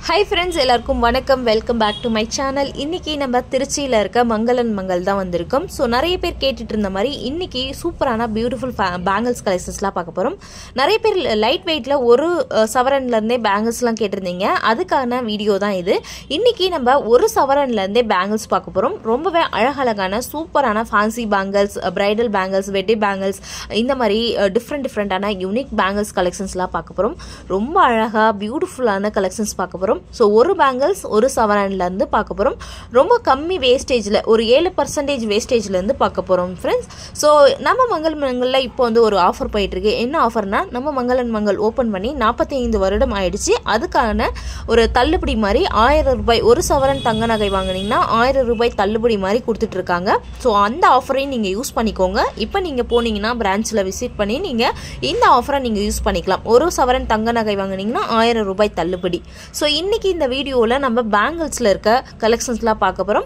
hi friends எல்லாருக்கும் வணக்கம் welcome back to my channel இன்னைக்கு நம்ம திருச்சியில் இருக்க மங்களன் மங்கள் தான் வந்திருக்கோம் ஸோ நிறைய பேர் கேட்டுட்டு இருந்த மாதிரி இன்னைக்கு சூப்பரான பியூட்டிஃபுல் பேங்கிள்ஸ் கலெக்ஷன்ஸ்லாம் பார்க்க போகிறோம் நிறைய பேர் லைட் வெயிட்டில் ஒரு அஹ், சவரன்லேருந்தே பேங்கிள்ஸ்லாம் கேட்டிருந்தீங்க அதுக்கான வீடியோ தான் இது இன்னைக்கு நம்ம ஒரு சவரன்லேருந்தே பேங்கிள்ஸ் பார்க்க போகிறோம் ரொம்பவே அழகழகான சூப்பரான ஃபேன்சி பேங்கிள்ஸ் பிரைடல் பேங்கிள்ஸ் வெட்டி பேங்கிள்ஸ் இந்த மாதிரி டிஃப்ரெண்ட் டிஃப்ரெண்ட்டான யூனிக் பேங்கிள்ஸ் கலெக்ஷன்ஸ்லாம் பார்க்க போகிறோம் ரொம்ப அழகாக பியூட்டிஃபுல்லான கலெக்ஷன்ஸ் பார்க்க போகிறோம் ஸோ ஒரு பேங்கிள்ஸ் ஒரு சவரன்லேருந்து பார்க்க போகிறோம் ரொம்ப கம்மி வேஸ்டேஜில் ஒரு ஏழு பர்சன்டேஜ் வேஸ்டேஜ்லேருந்து பார்க்க போகிறோம் ஃப்ரெண்ட்ஸ் ஸோ நம்ம மங்கள் மங்களில் இப்போ வந்து ஒரு ஆஃபர் போயிட்டுருக்கு என்ன ஆஃபர்னா நம்ம மங்களன் மங்கள் ஓப்பன் பண்ணி நாற்பத்தி ஐந்து வருடம் ஆயிடுச்சு அதுக்கான ஒரு தள்ளுபடி மாதிரி ஆயிரம் ரூபாய் ஒரு சவரன் தங்க நகை வாங்குனீங்கன்னா ஆயிரம் ரூபாய் தள்ளுபடி மாதிரி கொடுத்துட்ருக்காங்க ஸோ அந்த ஆஃபரையும் நீங்கள் யூஸ் பண்ணிக்கோங்க இப்போ நீங்கள் போனீங்கன்னா பிரான்ச்சில் விசிட் பண்ணி நீங்கள் இந்த ஆஃபரை நீங்கள் யூஸ் பண்ணிக்கலாம் ஒரு சவரன் தங்க நகை வாங்குனீங்கன்னா ஆயிரம் ரூபாய் தள்ளுபடி ஸோ இன்னைக்கு இந்த வீடியோவில் நம்ம பேங்கிள்ஸில் இருக்க கலெக்ஷன்ஸ்லாம் பார்க்க போகிறோம்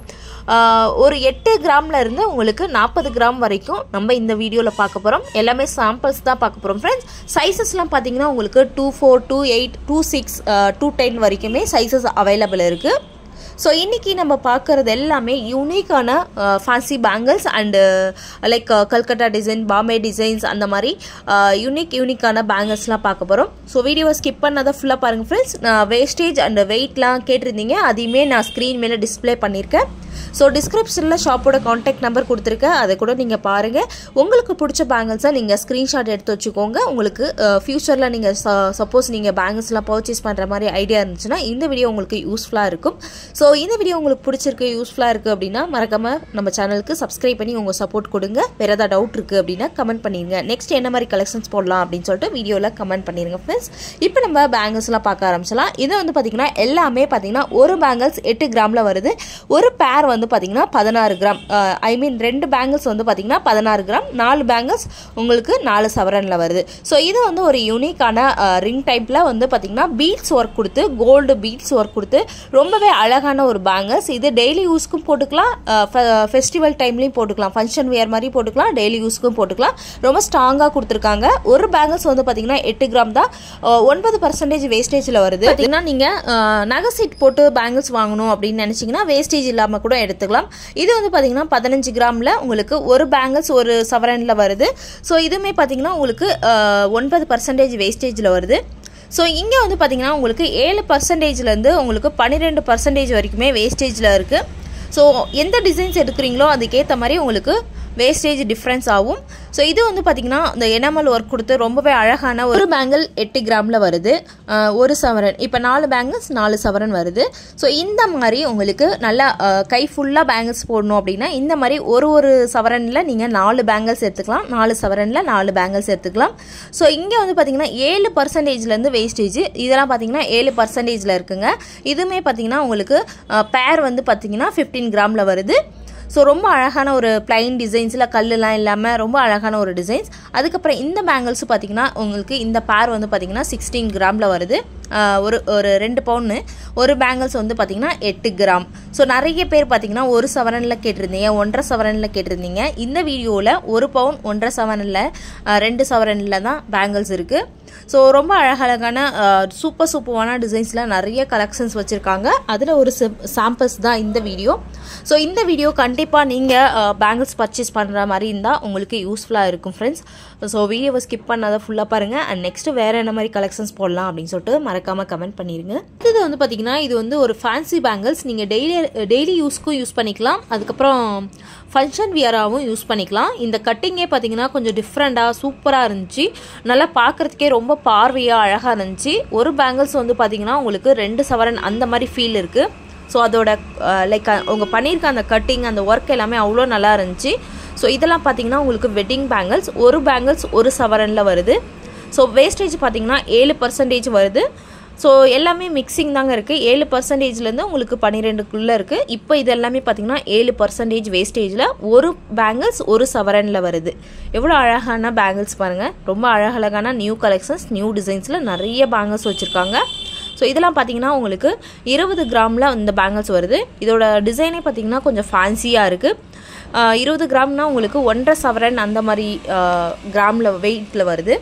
ஒரு எட்டு கிராம்ல இருந்து உங்களுக்கு நாற்பது கிராம் வரைக்கும் நம்ம இந்த வீடியோவில் பார்க்க போகிறோம் எல்லாமே சாம்பிள்ஸ் தான் பார்க்க போகிறோம் ஃப்ரெண்ட்ஸ் சைஸஸ்லாம் பார்த்தீங்கன்னா உங்களுக்கு two four two eight two six two ten வரைக்குமே சைஸஸ் அவைலபிள் இருக்குது ஸோ இன்றைக்கி நம்ம பார்க்குறது எல்லாமே யூனிக்கான fancy bangles and like Calcutta design Bombay designs அந்த மாதிரி யூனிக் யூனிக்கான பேங்கிள்ஸ்லாம் பார்க்க போகிறோம் ஸோ வீடியோவை ஸ்கிப் பண்ணாதான் ஃபுல்லாக பாருங்கள் ஃப்ரெண்ட்ஸ் நான் வேஸ்டேஜ் அண்ட் வெயிட்லாம் கேட்டிருந்தீங்க அதையுமே நான் ஸ்க்ரீன் மேலே டிஸ்ப்ளே பண்ணியிருக்கேன் ஸோ டிஸ்கிரிப்ஷனில் ஷாப்போட காண்டாக்ட் நம்பர் கொடுத்துருக்கேன் அதை கூட நீங்கள் பாருங்கள் உங்களுக்கு பிடிச்ச பேங்கிள்ஸை நீங்கள் ஸ்க்ரீன்ஷாட் எடுத்து வச்சுக்கோங்க உங்களுக்கு ஃப்யூச்சரில் நீங்கள் சப்போஸ் நீங்கள் பேங்கிள்ஸ்லாம் பர்ச்சேஸ் பண்ணுற மாதிரி ஐடியா இருந்துச்சுன்னா இந்த வீடியோ உங்களுக்கு யூஸ்ஃபுல்லாக இருக்கும் ஸோ இந்த வீடியோ உங்களுக்கு பிடிச்சிருக்கு யூஸ்ஃபுல்லாக இருக்குது அப்படின்னா மறக்காமல் நம்ம சேனலுக்கு சப்ஸ்கிரைப் பண்ணி உங்கள் சப்போர்ட் கொடுங்க வேறு ஏதாவது டவுட் இருக்குது அப்படின்னா கமெண்ட் பண்ணிடுங்க நெக்ஸ்ட் என்ன மாதிரி கலெக்ஷன்ஸ் போடலாம் அப்படின்னு சொல்லிட்டு வீடியோவில் கமெண்ட் பண்ணிடுங்க ஃப்ரெண்ட்ஸ் இப்போ நம்ம பேங்கிள்ஸ்லாம் பார்க்க ஆரம்பிச்சலாம் இது வந்து பார்த்திங்கன்னா எல்லாமே பார்த்திங்கன்னா ஒரு பேங்கிள்ஸ் எட்டு கிராமில் வருது ஒரு பேர் வந்து பார்த்தீங்கன்னா பதினாறு கிராம் ஐ மீன் ரெண்டு பேங்கிள்ஸ் வந்து பார்த்தீங்கன்னா பதினாறு கிராம் நாலு பேங்கிள்ஸ் உங்களுக்கு நாலு சவரனில் வருது ஸோ இது வந்து ஒரு யூனிக்கான ரிங் டைப்பில் வந்து பார்த்தீங்கன்னா பீட்ஸ் ஒர்க் கொடுத்து கோல்டு பீட்ஸ் ஒர்க் கொடுத்து ரொம்பவே அழகான ஒரு பேங்கிள்ஸ் இது டெய்லி யூஸ்க்கும் போட்டுக்கலாம் ஃபெஸ்டிவல் டைம்லையும் போட்டுக்கலாம் ஃபங்க்ஷன் வேர் மாதிரி போட்டுக்கலாம் டெய்லி யூஸ்க்கும் போட்டுக்கலாம் ரொம்ப ஸ்ட்ராங்காக கொடுத்துருக்காங்க ஒரு பேங்கிள்ஸ் வந்து பார்த்தீங்கன்னா எட்டு கிராம் தான் அஹ், ஒன்பது பர்சன்டேஜ் வேஸ்டேஜில் வருது பார்த்தீங்கன்னா நீங்கள் நகை சீட் போட்டு பேங்கிள்ஸ் வாங்கணும் அப்படின்னு நினச்சிங்கன்னா வேஸ்டேஜ் இல்லாமல் கூட எடுத்துக்கலாம் இது வந்து பார்த்தீங்கன்னா பதினஞ்சு கிராமில் உங்களுக்கு ஒரு பேங்கிள்ஸ் ஒரு சவரனில் வருது ஸோ இதுவுமே பார்த்தீங்கன்னா உங்களுக்கு அஹ், ஒன்பது பர்சன்டேஜ் வேஸ்டேஜில் வருது ஸோ இங்கே வந்து பார்த்தீங்கன்னா உங்களுக்கு ஏழு பர்சன்டேஜ்லேருந்து உங்களுக்கு பன்னிரெண்டு பர்சன்டேஜ் வரைக்குமே வேஸ்டேஜில் இருக்குது ஸோ எந்த டிசைன்ஸ் எடுக்கிறீங்களோ அதுக்கேற்ற மாதிரி உங்களுக்கு வேஸ்டேஜ் டிஃப்ரென்ஸ் ஆகும் ஸோ இது வந்து பார்த்திங்கன்னா இந்த எனாமல் ஒர்க் கொடுத்து ரொம்பவே அழகான ஒரு பேங்கிள் எட்டு கிராமில் வருது அஹ், ஒரு சவரன் இப்போ நாலு பேங்கிள்ஸ் நாலு சவரன் வருது ஸோ இந்த மாதிரி உங்களுக்கு நல்லா அஹ், கை ஃபுல்லாக பேங்கிள்ஸ் போடணும் அப்படின்னா இந்த மாதிரி ஒரு ஒரு சவரனில் நீங்கள் நாலு பேங்கிள்ஸ் எடுத்துக்கலாம் நாலு சவரனில் நாலு பேங்கிள்ஸ் எடுத்துக்கலாம் ஸோ இங்கே வந்து பார்த்தீங்கன்னா ஏழு பர்சன்டேஜ்லேருந்து வேஸ்டேஜ் இதெல்லாம் பார்த்தீங்கன்னா ஏழு பர்சன்டேஜில் இருக்குங்க இதுவுமே பார்த்தீங்கன்னா உங்களுக்கு பேர் வந்து பார்த்தீங்கன்னா ஃபிஃப்டீன் கிராமில் வருது ஸோ ரொம்ப அழகான ஒரு பிளைன் டிசைன்ஸில் கல்லுலாம் இல்லாமல் ரொம்ப அழகான ஒரு டிசைன்ஸ் அதுக்கப்புறம் இந்த பேங்கிள்ஸ் பார்த்தீங்கன்னா உங்களுக்கு இந்த பேர் வந்து பார்த்தீங்கன்னா சிக்ஸ்டீன் கிராமில் வருது ஆஹ் ஒரு ஒரு ரெண்டு பவுன்னு ஒரு பேங்கிள்ஸ் வந்து பார்த்தீங்கன்னா எட்டு கிராம் ஸோ நிறைய பேர் பார்த்தீங்கன்னா ஒரு சவரனில் கேட்டிருந்தீங்க ஒன்றரை சவரனில் கேட்டிருந்தீங்க இந்த வீடியோவில் ஒரு பவுன் ஒன்றரை சவரனில் ரெண்டு சவரனில் தான் பேங்கிள்ஸ் இருக்குது ஸோ ரொம்ப அழகழகான சூப்பர் சூப்பரான டிசைன்ஸில் நிறைய கலெக்ஷன்ஸ் வச்சுருக்காங்க அதில் ஒரு சாம்பிள்ஸ் தான் இந்த வீடியோ ஸோ இந்த வீடியோ கண்டிப்பாக நீங்கள் பேங்கிள்ஸ் பர்ச்சேஸ் பண்ணுற மாதிரி இருந்தால் உங்களுக்கு யூஸ்ஃபுல்லாக இருக்கும் ஃப்ரெண்ட்ஸ் ஸோ வீடியோவை ஸ்கிப் பண்ணாத ஃபுல்லாக பாருங்கள் அண்ட் நெக்ஸ்ட்டு வேறு என்ன மாதிரி கலெக்ஷன்ஸ் போடலாம் அப்படின்னு சொல்லிட்டு மறக்காமல் கமெண்ட் பண்ணிடுங்க இது வந்து பார்த்திங்கன்னா இது வந்து ஒரு ஃபேன்சி பேங்கிள்ஸ் நீங்கள் டெய்லி டெய்லி யூஸ்க்கும் யூஸ் பண்ணிக்கலாம் அதுக்கப்புறம் ஃபங்க்ஷன் வியராகவும் யூஸ் பண்ணிக்கலாம் இந்த கட்டிங்கே பார்த்தீங்கன்னா கொஞ்சம் டிஃப்ரெண்ட்டாக சூப்பராக இருந்துச்சு நல்லா பார்க்குறதுக்கே ரொம்ப பார்வையாக அழகாக இருந்துச்சு ஒரு பேங்கிள்ஸ் வந்து பார்த்தீங்கன்னா உங்களுக்கு ரெண்டு சவரன் அந்த மாதிரி ஃபீல் இருக்குது ஸோ அதோட லைக் அவங்க பண்ணியிருக்க அந்த கட்டிங் அந்த ஒர்க் எல்லாமே அவ்வளோ நல்லா இருந்துச்சு ஸோ இதெல்லாம் பார்த்தீங்கன்னா உங்களுக்கு வெட்டிங் பேங்கிள்ஸ் ஒரு பேங்கிள்ஸ் ஒரு சவரனில் வருது ஸோ வேஸ்டேஜ் பார்த்தீங்கன்னா ஏழு பர்சன்டேஜ் வருது ஸோ எல்லாமே மிக்சிங் தாங்க இருக்குது ஏழு பர்சன்டேஜ்லேருந்து உங்களுக்கு பன்னிரெண்டுக்குள்ளே இருக்குது இப்போ இது எல்லாமே பார்த்தீங்கன்னா ஏழு பர்சன்டேஜ் வேஸ்டேஜில் ஒரு பேங்கிள்ஸ் ஒரு சவரனில் வருது எவ்வளோ அழகான பேங்கிள்ஸ் பாருங்கள் ரொம்ப அழகழகான நியூ கலெக்ஷன்ஸ் நியூ டிசைன்ஸில் நிறைய பேங்கிள்ஸ் வச்சுருக்காங்க ஸோ இதெல்லாம் பார்த்தீங்கன்னா உங்களுக்கு இருபது கிராமில் இந்த பேங்கிள்ஸ் வருது இதோட டிசைனே பார்த்தீங்கன்னா கொஞ்சம் ஃபேன்சியாக இருக்குது இருபது கிராம்னா உங்களுக்கு ஒன்றரை சவரன் அந்த மாதிரி கிராமில் வெயிட்டில் வருது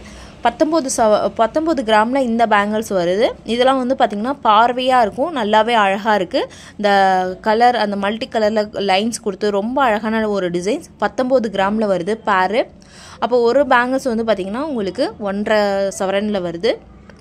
பத்தொம்போது சவ பத்தொம்போது கிராமில் இந்த பேங்கிள்ஸ் வருது இதெல்லாம் வந்து பார்த்திங்கன்னா பார்வையாக இருக்கும் நல்லாவே அழகாக இருக்குது இந்த கலர் அந்த மல்டி கலரில் லைன்ஸ் கொடுத்து ரொம்ப அழகான ஒரு டிசைன்ஸ் பத்தொம்போது கிராமில் வருது பேரு அப்போ ஒரு பேங்கிள்ஸ் வந்து பார்த்திங்கன்னா உங்களுக்கு ஒன்றரை சவரனில் வருது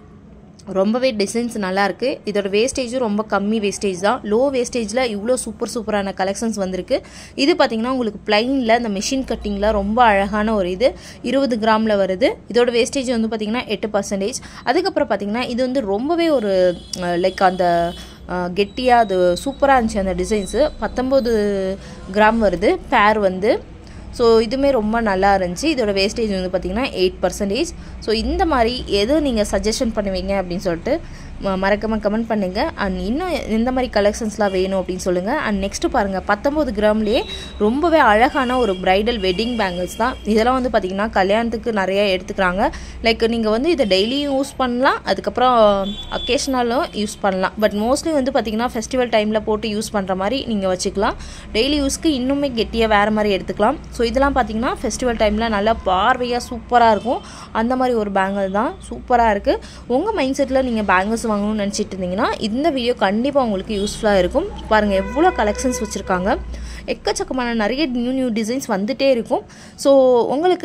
ரொம்பவே டிசைன்ஸ் நல்லாயிருக்கு இதோட வேஸ்டேஜும் ரொம்ப கம்மி வேஸ்டேஜ் தான் லோ வேஸ்டேஜில் இவ்வளோ சூப்பர் சூப்பரான கலெக்ஷன்ஸ் வந்திருக்கு இது பார்த்திங்கன்னா உங்களுக்கு பிளைனில் இந்த மிஷின் கட்டிங்கில் ரொம்ப அழகான ஒரு இது இருபது கிராமில் வருது இதோட வேஸ்டேஜ் வந்து பார்த்திங்கன்னா எட்டு பர்சன்டேஜ் அதுக்கப்புறம் பார்த்திங்கன்னா இது வந்து ரொம்பவே ஒரு லைக் அந்த கெட்டியாக அது சூப்பராக இருந்துச்சு அந்த டிசைன்ஸு பத்தொம்போது கிராம் வருது பேர் வந்து ஸோ இதுவுமே ரொம்ப நல்லா இருந்துச்சு இதோட வேஸ்டேஜ் வந்து பார்த்திங்கன்னா எயிட் பர்சன்டேஜ் ஸோ இந்த மாதிரி எது நீங்கள் சஜஷன் பண்ணுவீங்க அப்படின்னு சொல்லிட்டு மறக்காமல் கமெண்ட் பண்ணுங்கள் அண்ட் இன்னும் எந்த மாதிரி கலெக்ஷன்ஸ்லாம் வேணும் அப்படின்னு சொல்லுங்கள் அண்ட் நெக்ஸ்ட்டு பாருங்கள் பத்தொம்போது கிராம்லேயே ரொம்பவே அழகான ஒரு ப்ரைடல் வெட்டிங் பேங்கிள்ஸ் தான் இதெல்லாம் வந்து பார்த்திங்கன்னா கல்யாணத்துக்கு நிறைய எடுத்துக்கிறாங்க லைக் நீங்கள் வந்து இதை டெய்லியும் யூஸ் பண்ணலாம் அதுக்கப்புறம் அக்கேஷனலும் யூஸ் பண்ணலாம் பட் மோஸ்ட்லி வந்து பார்த்திங்கன்னா ஃபெஸ்டிவல் டைமில் போட்டு யூஸ் பண்ணுற மாதிரி நீங்கள் வச்சுக்கலாம் டெய்லி யூஸ்க்கு இன்னுமே கெட்டியாக வேறு மாதிரி எடுத்துக்கலாம் ஸோ இதெல்லாம் பார்த்திங்கன்னா ஃபெஸ்டிவல் டைமில் நல்லா பார்வையாக சூப்பராக இருக்கும் அந்த மாதிரி ஒரு பேங்கிள் தான் சூப்பராக இருக்குது உங்கள் மைண்ட் செட்டில் நீங்கள் பேங்கிள்ஸ் வாங்கணும்னு நினச்சிட்டு இருந்தீங்கன்னா இந்த வீடியோ கண்டிப்பாக உங்களுக்கு யூஸ்ஃபுல்லாக இருக்கும் பாருங்கள் எவ்வளோ கலெக்ஷன்ஸ் வச்சுருக்காங்க எக்கச்சக்கமான நிறைய நியூ நியூ டிசைன்ஸ் வந்துகிட்டே இருக்கும் ஸோ உங்களுக்கு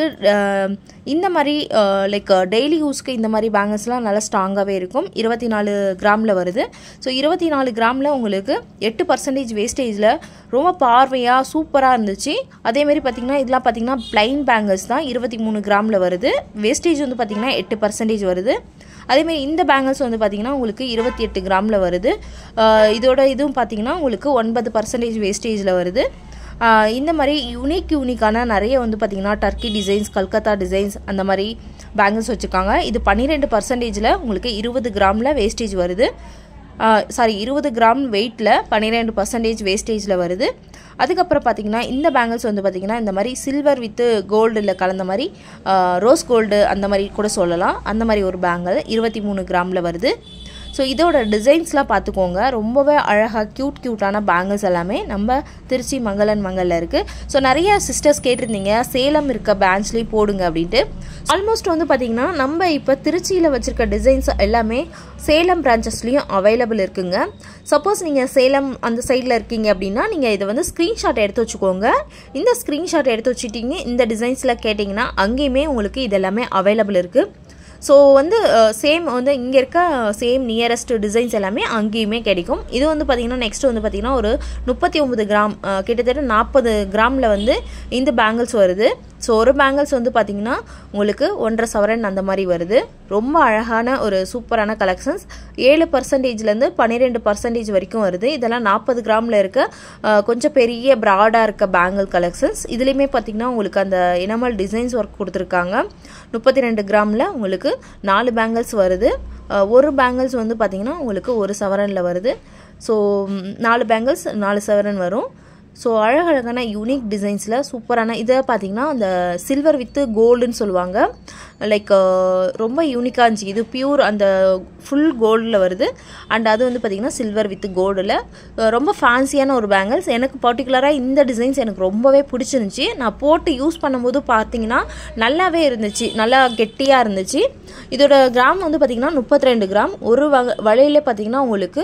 இந்த மாதிரி லைக் டெய்லி யூஸ்க்கு இந்த மாதிரி பேங்கிள்ஸ்லாம் நல்லா ஸ்ட்ராங்காகவே இருக்கும் இருபத்தி நாலு கிராமில் வருது ஸோ இருபத்தி நாலு கிராமில் உங்களுக்கு எட்டு பர்சன்டேஜ் வேஸ்டேஜில் ரொம்ப பார்வையாக சூப்பராக இருந்துச்சு அதேமாரி பார்த்திங்கன்னா இதெல்லாம் பார்த்திங்கன்னா பிளைன் பேங்கிள்ஸ் தான் இருபத்தி மூணு கிராமில் வருது வேஸ்டேஜ் வந்து பார்த்திங்கன்னா எட்டு பர்சன்டேஜ் வருது அதேமாரி இந்த பேங்கிள்ஸ் வந்து பார்த்திங்கன்னா உங்களுக்கு இருபத்தி எட்டு கிராமில் வருது இதோட இதுவும் பார்த்திங்கன்னா உங்களுக்கு ஒன்பது பர்சன்டேஜ் வேஸ்டேஜில் வருது இந்த மாதிரி யூனிக் யூனிக்கான நிறைய வந்து பார்த்திங்கன்னா டர்க்கி டிசைன்ஸ் கல்கத்தா டிசைன்ஸ் அந்த மாதிரி பேங்கிள்ஸ் வச்சுருக்காங்க இது பன்னிரெண்டு பர்சன்டேஜில் உங்களுக்கு இருபது கிராமில் வேஸ்டேஜ் வருது சாரி இருபது கிராம் வெயிட்டில் பன்னிரெண்டு பர்சன்டேஜ் வேஸ்டேஜில் வருது அதுக்கப்புறம் பார்த்திங்கன்னா இந்த பேங்கிள்ஸ் வந்து பார்த்திங்கன்னா இந்த மாதிரி சில்வர் வித்து கோல்டில் கலந்த மாதிரி ரோஸ் கோல்டு அந்த மாதிரி கூட சொல்லலாம் அந்த மாதிரி ஒரு பேங்கிள் இருபத்தி மூணு கிராமில் வருது ஸோ இதோட டிசைன்ஸ்லாம் பார்த்துக்கோங்க ரொம்பவே அழகாக க்யூட் க்யூட்டான பேங்கிள்ஸ் எல்லாமே நம்ம திருச்சி மங்களன் மங்கலில் இருக்குது ஸோ நிறைய சிஸ்டர்ஸ் கேட்டிருந்தீங்க சேலம் இருக்க பேங்க்ஸ்லேயும் போடுங்க அப்படின்ட்டு ஆல்மோஸ்ட் வந்து பார்த்திங்கன்னா நம்ம இப்போ திருச்சியில் வச்சுருக்க டிசைன்ஸ் எல்லாமே சேலம் பிரான்ச்சஸ்லேயும் அவைலபிள் இருக்குங்க சப்போஸ் நீங்கள் சேலம் அந்த சைடில் இருக்கீங்க அப்படின்னா நீங்கள் இதை வந்து ஸ்க்ரீன்ஷாட் எடுத்து வச்சுக்கோங்க இந்த ஸ்க்ரீன்ஷாட் எடுத்து வச்சுட்டிங்க இந்த டிசைன்ஸில் கேட்டிங்கன்னா அங்கேயுமே உங்களுக்கு இது எல்லாமே அவைலபிள் இருக்குது ஸோ வந்து சேம் வந்து இங்கே இருக்க சேம் நியரஸ்ட் டிசைன்ஸ் எல்லாமே அங்கேயுமே கிடைக்கும் இது வந்து பார்த்திங்கன்னா நெக்ஸ்ட் வந்து பார்த்திங்கன்னா ஒரு முப்பத்தி ஒம்பது கிராம் கிட்டத்தட்ட நாற்பது கிராமில் வந்து இந்த பேங்கிள்ஸ் வருது ஸோ ஒரு பேங்கிள்ஸ் வந்து பார்த்திங்கன்னா உங்களுக்கு ஒன்றரை சவரன் அந்த மாதிரி வருது ரொம்ப அழகான ஒரு சூப்பரான கலெக்ஷன்ஸ் ஏழு பர்சன்டேஜ்லேருந்து பன்னிரெண்டு பர்சன்டேஜ் வரைக்கும் வருது இதெல்லாம் நாற்பது கிராமில் இருக்க கொஞ்சம் பெரிய ப்ராடாக இருக்க பேங்கிள் கலெக்ஷன்ஸ் இதுலேயுமே பார்த்திங்கன்னா உங்களுக்கு அந்த இனமல் டிசைன்ஸ் ஒர்க் கொடுத்துருக்காங்க முப்பத்தி ரெண்டு கிராமில் உங்களுக்கு நாலு பேங்கிள்ஸ் வருது ஒரு பேங்கிள்ஸ் வந்து பார்த்திங்கன்னா உங்களுக்கு ஒரு சவரனில் வருது ஸோ நாலு பேங்கிள்ஸ் நாலு சவரன் வரும் ஸோ அழகழகான யூனிக் டிசைன்ஸில் சூப்பரான இதை பார்த்தீங்கன்னா அந்த சில்வர் வித்து கோல்டுன்னு சொல்லுவாங்க லைக் ரொம்ப யூனிக்காக இருந்துச்சு இது பியூர் அந்த ஃபுல் கோல்டில் வருது அண்ட் அது வந்து பார்த்திங்கன்னா சில்வர் வித் கோல்டில் ரொம்ப ஃபேன்சியான ஒரு பேங்கிள்ஸ் எனக்கு பர்டிகுலராக இந்த டிசைன்ஸ் எனக்கு ரொம்பவே பிடிச்சிருந்துச்சி நான் போட்டு யூஸ் பண்ணும்போது பார்த்தீங்கன்னா நல்லாவே இருந்துச்சு நல்லா கெட்டியாக இருந்துச்சு இதோட கிராம் வந்து பார்த்திங்கன்னா முப்பத்தி ரெண்டு கிராம் ஒரு வகை வலையிலே பார்த்திங்கன்னா உங்களுக்கு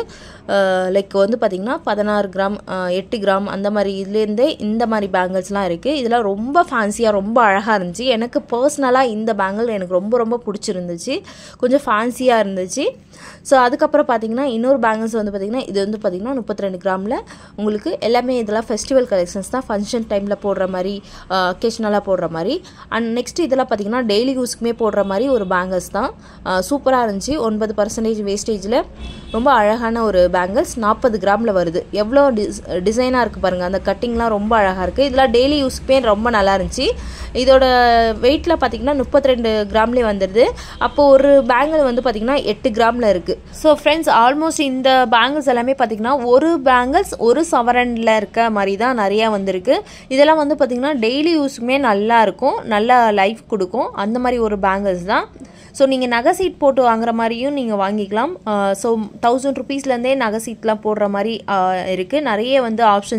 லைக் வந்து பார்த்திங்கன்னா பதினாறு கிராம் எட்டு கிராம் அந்த மாதிரி இதுலேருந்தே இந்த மாதிரி பேங்கிள்ஸ்லாம் இருக்குது இதெல்லாம் ரொம்ப ஃபேன்சியாக ரொம்ப அழகாக இருந்துச்சு எனக்கு பர்சனலாக இந்த பேங்கிள் எனக்கு ரொம்ப ரொம்ப பிடிச்சிருந்துச்சு கொஞ்சம் ஃபேன்சியாக இருந்துச்சு ஸோ அதுக்கப்புறம் பார்த்தீங்கன்னா இன்னொரு பேங்கிள்ஸ் வந்து பார்த்திங்கன்னா இது வந்து பார்த்திங்கன்னா முப்பத்தி ரெண்டு கிராமில் உங்களுக்கு எல்லாமே இதெல்லாம் ஃபெஸ்டிவல் கலெக்ஷன்ஸ் தான் ஃபங்க்ஷன் டைமில் போடுற மாதிரி அக்கேஷனலாக போடுற மாதிரி அண்ட் நெக்ஸ்ட் இதெல்லாம் பார்த்திங்கன்னா டெய்லி யூஸ்க்குமே போடுற மாதிரி ஒரு பேங்கிள்ஸ் தான் சூப்பராக இருந்துச்சு ஒன்பது பர்சன்டேஜ் வேஸ்டேஜில் ரொம்ப அழகான ஒரு பேங்கிள்ஸ் நாற்பது கிராமில் வருது எவ்வளோ டிஸ் டிசைனாக இருக்குது பாருங்கள் அந்த கட்டிங்லாம் ரொம்ப அழகாக இருக்குது இதெல்லாம் டெய்லி யூஸ்க்குமே ரொம்ப நல்லா இருந்துச்சு இதோட வெயிட்டில் பார்த்திங்கன்னா முப்பத்தி ரெண்டு கிராம்லேயே வந்துடுது அப்போது ஒரு பேங்கிள் வந்து பார்த்திங்கன்னா எட்டு கிராமில் இருக்குது ஸோ ஃப்ரெண்ட்ஸ் ஆல்மோஸ்ட் இந்த பேங்கிள்ஸ் எல்லாமே பார்த்திங்கன்னா ஒரு பேங்கிள்ஸ் ஒரு சவரனில் இருக்க மாதிரி தான் நிறையா வந்திருக்கு இதெல்லாம் வந்து பார்த்திங்கன்னா டெய்லி யூஸுமே நல்லா இருக்கும் நல்லா லைஃப் கொடுக்கும் அந்த மாதிரி ஒரு பேங்கிள்ஸ் தான் ஸோ நீங்கள் நகை சீட் போட்டு வாங்குற மாதிரியும் நீங்கள் வாங்கிக்கலாம் ஸோ தௌசண்ட் ருபீஸ்லேருந்தே நகை சீட்லாம் போடுற மாதிரி இருக்குது நிறைய வந்து ஆப்ஷன்ஸ் இருக்குது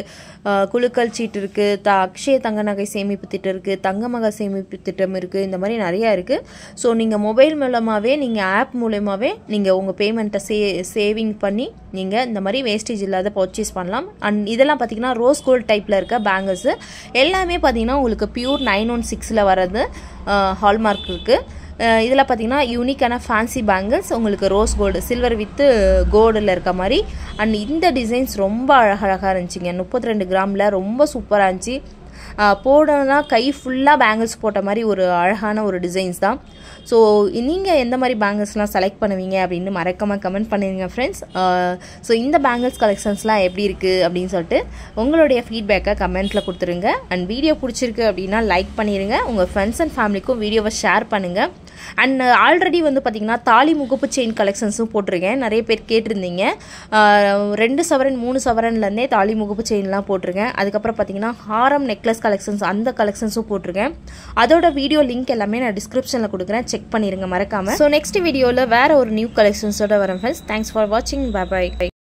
இருக்குது குழுக்கள் சீட்டு இருக்குது த அக்ஷய தங்க நகை சேமிப்பு திட்டம் இருக்குது தங்க மக சேமிப்பு திட்டம் இருக்குது இந்த மாதிரி நிறையா இருக்குது ஸோ நீங்கள் மொபைல் மூலமாகவே நீங்கள் ஆப் மூலயமாவே நீங்கள் உங்கள் பேமெண்ட்டை சே சேவிங் பண்ணி நீங்கள் இந்த மாதிரி வேஸ்டேஜ் இல்லாத பர்ச்சேஸ் பண்ணலாம் அண்ட் இதெல்லாம் பார்த்தீங்கன்னா ரோஸ் கோல்ட் டைப்பில் இருக்க பேங்கிள்ஸு எல்லாமே பார்த்தீங்கன்னா உங்களுக்கு பியூர் நைன் ஒன் சிக்ஸில் வர்றது ஹால்மார்க் இருக்குது இதில் பார்த்தீங்கன்னா யூனிக்கான ஃபேன்சி பேங்கிள்ஸ் உங்களுக்கு ரோஸ் கோல்டு சில்வர் வித்து கோல்டில் இருக்க மாதிரி அண்ட் இந்த டிசைன்ஸ் ரொம்ப அழகழகாக இருந்துச்சுங்க முப்பத்தி ரெண்டு கிராமில் ரொம்ப சூப்பராக இருந்துச்சு போடனா கை ஃபுல்லாக பேங்கிள்ஸ் போட்ட மாதிரி ஒரு அழகான ஒரு டிசைன்ஸ் தான் ஸோ நீங்கள் எந்த மாதிரி பேங்கிள்ஸ்லாம் செலக்ட் பண்ணுவீங்க அப்படின்னு மறக்காமல் கமெண்ட் பண்ணுங்க ஃப்ரெண்ட்ஸ் ஸோ இந்த பேங்கிள்ஸ் கலெக்ஷன்ஸ்லாம் எப்படி இருக்குது அப்படின்னு சொல்லிட்டு உங்களுடைய ஃபீட்பேக்கை கமெண்ட்டில் கொடுத்துருங்க அண்ட் வீடியோ பிடிச்சிருக்கு அப்படின்னா லைக் பண்ணிடுங்க உங்கள் ஃப்ரெண்ட்ஸ் அண்ட் ஃபேமிலிக்கும் வீடியோவை ஷேர் பண்ணுங்கள் அண்ட் ஆல்ரெடி வந்து பார்த்திங்கன்னா தாலி முகப்பு செயின் கலெக்ஷன்ஸும் போட்டிருக்கேன் நிறைய பேர் கேட்டிருந்தீங்க ரெண்டு சவரன் மூணு சவரன்லேருந்தே தாலி முகப்பு செயின்லாம் போட்டிருக்கேன் அதுக்கப்புறம் பார்த்திங்கன்னா ஹாரம் நெக்லஸ் கலெக்ஷன்ஸ் அந்த கலெக்ஷன்ஸும் போட்டிருக்கேன் அதோட வீடியோ லிங்க் எல்லாமே நான் டிஸ்கிரிப்ஷனில் கொடுக்குறேன் செக் பண்ணிடுங்க மறக்காமல் ஸோ நெக்ஸ்ட் வீடியோவில் வேறு ஒரு நியூ கலெக்ஷன்ஸோட வரேன் ஃப்ரெண்ட்ஸ் தேங்க்ஸ் ஃபார் வாட்சிங் பை பை